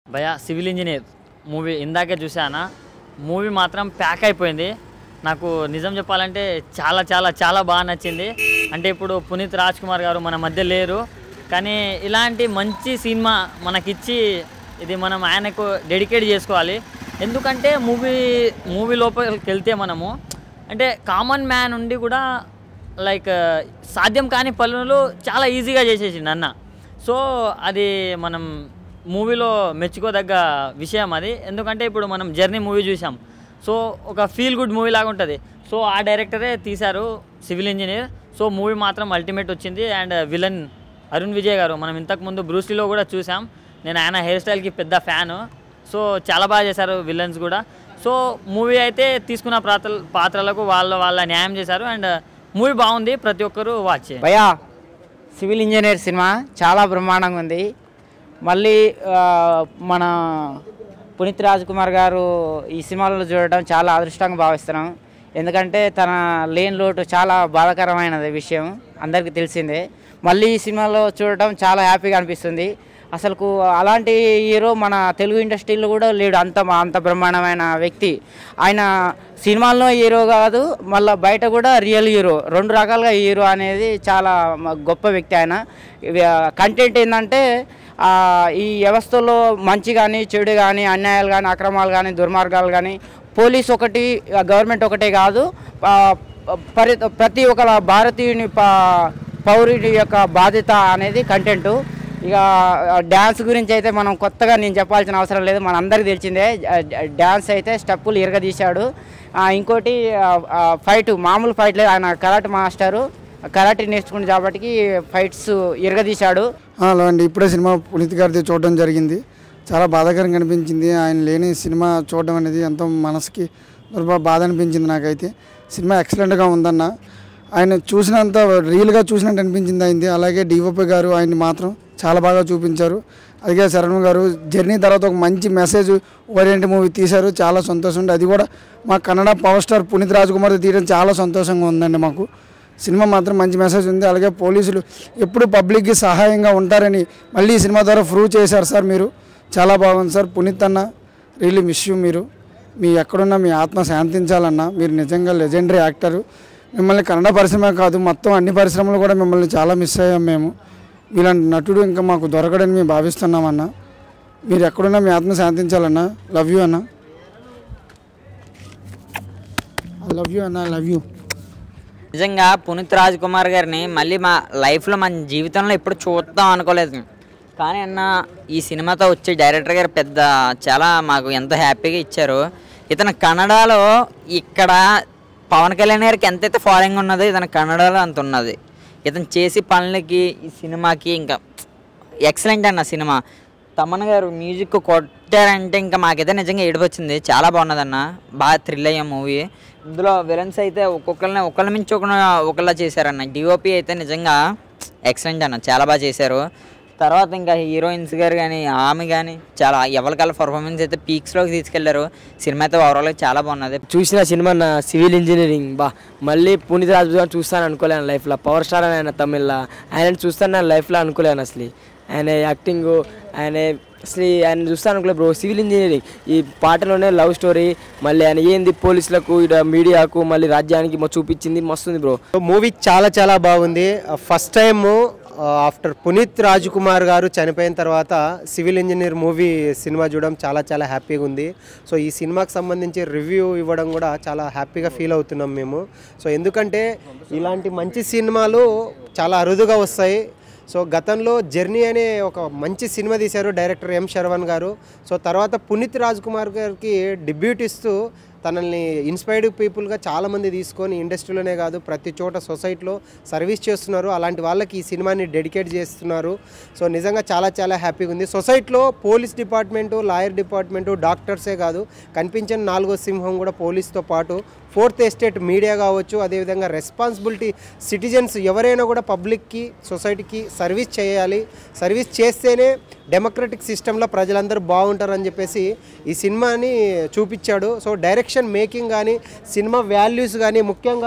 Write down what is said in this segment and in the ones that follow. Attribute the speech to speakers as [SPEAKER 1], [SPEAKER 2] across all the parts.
[SPEAKER 1] భయ civil engineer movie ఇందాకే చూసానా movie మాత్రం ప్యాక్ అయిపోయింది నాకు నిజం చెప్పాలంటే చాలా చాలా చాలా బాగా నచ్చింది అంటే ఇప్పుడు పునీత్ రాజ్ కుమార్ గారు మన మధ్య లేరు కానీ ఇలాంటి మంచి సినిమా మనకిచ్చి ఇది మనం ఆయనకు డెడికేట్ చేసుకోవాలి ఎందుకంటే మూవీ మూవీ లోపలికి వెళ్తే మనము అంటే కామన్ మ్యాన్ ఉండి కూడా లైక్ సాధ్యం కాని పనులు చాలా ఈజీగా చేసేసిండు అన్న సో అది మనం మూవీలో మెచ్చుకోదగ్గ విషయం అది ఎందుకంటే ఇప్పుడు మనం జర్నీ మూవీ చూసాం సో ఒక ఫీల్ గుడ్ మూవీ లాగా ఉంటుంది సో ఆ డైరెక్టరే తీశారు సివిల్ ఇంజనీర్ సో మూవీ మాత్రం అల్టిమేట్ వచ్చింది అండ్ విలన్ అరుణ్ విజయ్ గారు మనం ఇంతకుముందు బ్రూస్లీలో కూడా చూసాం నేను ఆయన హెయిర్ స్టైల్కి పెద్ద ఫ్యాను సో చాలా బాగా చేశారు విలన్స్ కూడా సో మూవీ అయితే తీసుకున్న పాత్ర పాత్రలకు వాళ్ళ వాళ్ళ న్యాయం చేశారు అండ్ మూవీ బాగుంది ప్రతి ఒక్కరూ వాచ్ చేయండి
[SPEAKER 2] భయా సివిల్ ఇంజనీర్ సినిమా చాలా బ్రహ్మాండంగా ఉంది మళ్ళీ ఆ, మన పునీత్ రాజ్ కుమార్ గారు ఈ సినిమాలో చూడటం చాలా అదృష్టంగా భావిస్తున్నాం ఎందుకంటే తన లేని లోటు చాలా బాధాకరమైనది విషయం అందరికీ తెలిసిందే మళ్ళీ ఈ సినిమాలో చూడటం చాలా హ్యాపీగా అనిపిస్తుంది అసలుకు అలాంటి హీరో మన తెలుగు ఇండస్ట్రీలో కూడా లేడు అంత అంత బ్రహ్మాండమైన వ్యక్తి ఆయన సినిమాల్లో హీరో కాదు మళ్ళీ బయట కూడా రియల్ హీరో రెండు రకాలుగా హీరో అనేది చాలా మ- గొప్ప వ్యక్తి ఆయన కంటెంట్ ఏంటంటే ఆ, ఈ వ్యవస్థలో మంచి కానీ చెడు కానీ అన్యాయాలు కానీ అక్రమాలు కానీ దుర్మార్గాలు కానీ పోలీస్ ఒకటి గవర్నమెంట్ ఒకటే కాదు ఆ, పరి ప్రతి ఒక్క భారతీయుని ప- పౌరుడి యొక్క బాధ్యత అనేది కంటెంట్ ఇక డ్యాన్స్ గురించి అయితే మనం కొత్తగా నేను చెప్పాల్సిన అవసరం లేదు మన అందరికీ తెలిసిందే డ్యాన్స్ అయితే స్టెప్పులు ఇరగదీశాడు ఆ, ఇంకోటి ఫైట్ మామూలు ఫైట్ లేదు ఆయన కరాటే మాస్టరు కరాటే నేర్చుకున్న కాబట్టి ఫైట్స్ ఇరగదీశాడు
[SPEAKER 3] ఆ, హలో అండి ఇప్పుడే సినిమా పునీత్ గారిది చూడడం జరిగింది చాలా బాధాకరంగా అనిపించింది ఆయన లేని సినిమా చూడడం అనేది ఎంతో మనసుకి దుర్భ బాధ అనిపించింది నాకైతే సినిమా ఎక్సలెంట్గా ఉందన్న ఆయన చూసినంత రియల్గా చూసినట్టు అనిపించింది అయింది అలాగే డిఓపి గారు ఆయన్ని మాత్రం చాలా బాగా చూపించారు అలాగే శరణ్ గారు జర్నీ తర్వాత ఒక మంచి మెసేజ్ ఓరియంట్ మూవీ తీశారు చాలా సంతోషం ఉంది అది కూడా మా కన్నడ పవర్ స్టార్ పునీత్ రాజ్ కుమార్ తీయడం చాలా సంతోషంగా ఉందండి మాకు సినిమా మాత్రం మంచి మెసేజ్ ఉంది అలాగే పోలీసులు ఎప్పుడు పబ్లిక్కి సహాయంగా ఉంటారని మళ్ళీ ఈ సినిమా ద్వారా ప్రూవ్ చేశారు సార్ మీరు చాలా బాగుంది సార్ పునీత్ అన్న రియలీ మిస్ యూ మీరు మీ ఎక్కడున్నా మీ ఆత్మ శాంతించాలన్నా మీరు నిజంగా లెజెండరీ యాక్టరు మిమ్మల్ని కన్నడ పరిశ్రమ కాదు మొత్తం అన్ని పరిశ్రమలు కూడా మిమ్మల్ని చాలా మిస్ అయ్యాం మేము మీలాంటి నటుడు ఇంకా మాకు దొరకడని మేము భావిస్తున్నామన్నా మీరు ఎక్కడున్నా మీ ఆత్మ శాంతించాలన్నా లవ్ యూ అన్న ఐ లవ్ యూ అన్న లవ్ యూ
[SPEAKER 4] నిజంగా పునీత్ రాజ్ కుమార్ గారిని మళ్ళీ మా లైఫ్లో మన జీవితంలో ఎప్పుడు చూద్దాం అనుకోలేదు కానీ అన్న ఈ సినిమాతో వచ్చే డైరెక్టర్ గారు పెద్ద చాలా మాకు ఎంతో హ్యాపీగా ఇచ్చారు ఇతను కన్నడలో ఇక్కడ పవన్ కళ్యాణ్ గారికి ఎంతైతే ఫాలోయింగ్ ఉన్నదో ఇతను కన్నడలో అంత ఉన్నది ఇతను చేసి పనులకి ఈ సినిమాకి ఇంకా ఎక్సలెంట్ అన్న సినిమా తమన్ గారు మ్యూజిక్ కొట్టారంటే ఇంకా మాకైతే నిజంగా ఏడుపు వచ్చింది చాలా బాగున్నదన్న బాగా థ్రిల్ అయ్యే మూవీ ఇందులో విలన్స్ అయితే ఒక్కొక్కరిని ఒకళ్ళ మించి ఒక ఒకళ్ళ చేశారన్న డిఓపి అయితే నిజంగా ఎక్సలెంట్ అన్న చాలా బాగా చేశారు తర్వాత ఇంకా హీరోయిన్స్ గారు కానీ ఆమె కానీ చాలా ఎవరికల్లా పర్ఫార్మెన్స్ అయితే పీక్స్లోకి తీసుకెళ్లారు సినిమా అయితే ఓవరాల్గా చాలా బాగున్నది
[SPEAKER 5] చూసిన సినిమా నా సివిల్ ఇంజనీరింగ్ బా మళ్ళీ పునీత్ రాజ్ గారిని చూస్తాను అనుకోలేను లైఫ్లో పవర్ స్టార్ అని ఆయన తమిళ్లో ఆయన చూస్తాను నేను లైఫ్లో అనుకోలేను అసలు ఆయన యాక్టింగ్ ఆయన అసలు ఆయన చూస్తాను అనుకోలేదు బ్రో సివిల్ ఇంజనీరింగ్ ఈ పాటలోనే లవ్ స్టోరీ మళ్ళీ ఆయన ఏంది పోలీసులకు ఇక్కడ మీడియాకు మళ్ళీ రాజ్యానికి మొ- చూపించింది మస్తుంది బ్రో
[SPEAKER 6] మూవీ చాలా చాలా బాగుంది first time after Puneeth Raj Kumar గారు చనిపోయిన తర్వాత సివిల్ ఇంజనీర్ మూవీ సినిమా చూడడం చాలా చాలా హ్యాపీగా ఉంది సో ఈ సినిమాకి సంబంధించి రివ్యూ ఇవ్వడం కూడా చాలా హ్యాపీగా ఫీల్ అవుతున్నాం మేము సో ఎందుకంటే ఇలాంటి మంచి సినిమాలు చాలా అరుదుగా వస్తాయి సో గతంలో జర్నీ అనే ఒక మంచి సినిమా తీశారు డైరెక్టర్ ఎం శరవణ్ గారు సో తర్వాత పునీత్ రాజ్ కుమార్ గారికి డిబ్యూట్ ఇస్తూ తనల్ని ఇన్స్పైర్డ్ పీపుల్గా చాలామంది తీసుకొని ఇండస్ట్రీలోనే కాదు ప్రతి చోట సొసైటీలో సర్వీస్ చేస్తున్నారు అలాంటి వాళ్ళకి ఈ సినిమాని డెడికేట్ చేస్తున్నారు సో నిజంగా చాలా చాలా హ్యాపీగా ఉంది సొసైటీలో పోలీస్ డిపార్ట్మెంటు లాయర్ డిపార్ట్మెంటు డాక్టర్సే కాదు కనిపించిన నాలుగో సింహం కూడా పోలీస్తో పాటు ఫోర్త్ ఎస్టేట్ మీడియా కావచ్చు అదేవిధంగా రెస్పాన్సిబిలిటీ సిటిజన్స్ ఎవరైనా కూడా పబ్లిక్కి సొసైటీకి సర్వీస్ చేయాలి సర్వీస్ చేస్తేనే డెమోక్రటిక్ సిస్టంలో ప్రజలందరూ బాగుంటారని చెప్పేసి ఈ సినిమాని చూపించాడు సో డైరెక్షన్ మేకింగ్ కానీ సినిమా వాల్యూస్ కానీ ముఖ్యంగా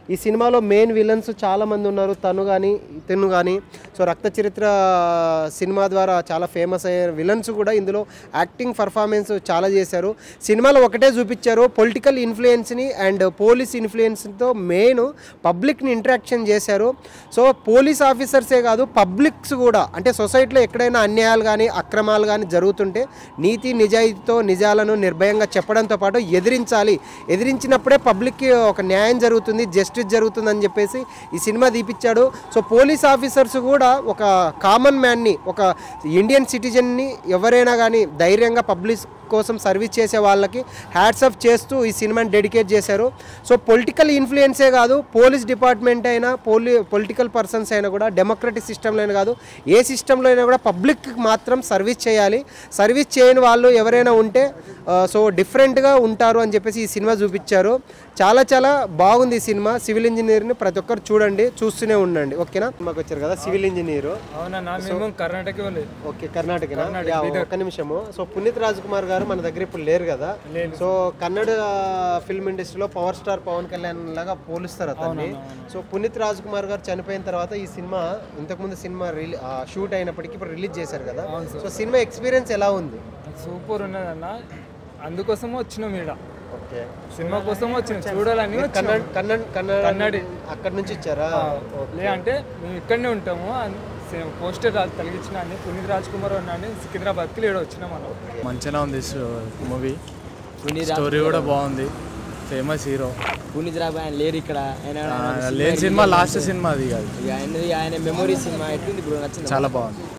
[SPEAKER 6] ఈ సినిమాలో మెయిన్ విలన్స్ చాలామంది ఉన్నారు తను కానీ ఇతను కానీ సో రక్త చరిత్ర సినిమా ద్వారా చాలా ఫేమస్ అయ్యే విలన్స్ కూడా ఇందులో యాక్టింగ్ పర్ఫార్మెన్స్ చాలా చేశారు సినిమాలో ఒకటే చూపించారు పొలిటికల్ ఇన్ఫ్లుయెన్స్ని అండ్ పోలీస్ ఇన్ఫ్లుయెన్స్తో మెయిన్ పబ్లిక్ని ఇంటరాక్షన్ చేశారు సో పోలీస్ ఆఫీసర్సే కాదు పబ్లిక్స్ కూడా అంటే సొసైటీలో ఎక్కడైనా అన్యాయాలు కానీ అక్రమాలు కానీ జరుగుతుంటే నీతి నిజాయితీతో నిజాలను నిర్భయంగా చెప్పడంతో పాటు ఎదిరించాలి ఎదిరించినప్పుడే పబ్లిక్కి ఒక న్యాయం జరుగుతుంది జస్టిస్ జరుగుతుందని చెప్పేసి ఈ సినిమా తీపిచ్చాడు సో పోలీస్ ఆఫీసర్స్ కూడా ఒక కామన్ మ్యాన్ని ఒక ఇండియన్ సిటిజన్ని ఎవరైనా కానీ ధైర్యంగా పబ్లిక్ కోసం సర్వీస్ చేసే వాళ్ళకి హ్యాట్స్ ఆఫ్ చేస్తూ ఈ సినిమాని డెడికేట్ చేశారు సో పొలిటికల్ ఇన్ఫ్లుయెన్సే కాదు పోలీస్ డిపార్ట్మెంట్ అయినా పోలీ పొలిటికల్ పర్సన్స్ అయినా కూడా డెమోక్రటిక్ సిస్టంలో అయినా కాదు ఏ సిస్టంలో అయినా కూడా పబ్లిక్ మాత్రం సర్వీస్ చేయాలి సర్వీస్ చేయని వాళ్ళు ఎవరైనా ఉంటే ఆ, సో డిఫరెంట్గా ఉంటారు అని చెప్పేసి ఈ సినిమా చూపించారు చాలా చాలా బాగుంది ఈ సినిమా సివిల్ ఇంజనీర్ని ప్రతి ఒక్కరు చూడండి చూస్తూనే ఉండండి ఓకేనా మాకు వచ్చారు కదా సివిల్ ఇంజనీరు
[SPEAKER 7] అవునన్నా మేము కర్ణాటక వాళ్ళు
[SPEAKER 6] ఓకే కర్ణాటక ఒక్క నిమిషము సో పునీత్ రాజ్ కుమార్ గారు మన దగ్గర ఇప్పుడు లేరు కదా సో కన్నడ ఫిల్మ్ ఇండస్ట్రీలో పవర్ స్టార్ పవన్ కళ్యాణ్ లాగా పోలుస్తారు అతన్ని సో పునీత్ రాజ్ కుమార్ గారు చనిపోయిన తర్వాత ఈ సినిమా ఇంతకుముందు సినిమా రిలీ షూట్ అయినప్పటికీ ఇప్పుడు రిలీజ్ చేశారు కదా సో సినిమా ఎక్స్పీరియన్స్ ఎలా ఉంది
[SPEAKER 7] సూపర్ ఉన్నదన్న అందుకోసం వచ్చినాం ఈడ
[SPEAKER 6] ఓకే
[SPEAKER 7] సినిమా కోసం వచ్చినాం చూడాలని
[SPEAKER 6] కన్నడ
[SPEAKER 7] వచ్చినాం.
[SPEAKER 6] కన్నడ కన్నడ
[SPEAKER 7] కన్నడి.
[SPEAKER 6] అక్కడ నుంచి ఇచ్చారా
[SPEAKER 7] లే అంటే మేము ఇక్కడనే ఉంటాము అన్- సే- పోస్టర్ రా- తగిలించిన అని పునీత్ రాజ్ కుమార్ అన్న అని సికింద్రాబాద్కి ఈడ వచ్చినాం మనం
[SPEAKER 8] మంచిగా ఉంది మూవీ స్టోరీ కూడా బాగుంది ఫేమస్ హీరో
[SPEAKER 5] పునీత్ రాబు ఆయన లేరు ఇక్కడ ఆయన
[SPEAKER 8] లేని సినిమా లాస్ట్ సినిమా అది కాదు
[SPEAKER 5] ఇక ఆయనది ఆయన మెమొరీ సినిమా ఎట్లుంది బ్రో నచ్చింది
[SPEAKER 8] చాలా బాగుంది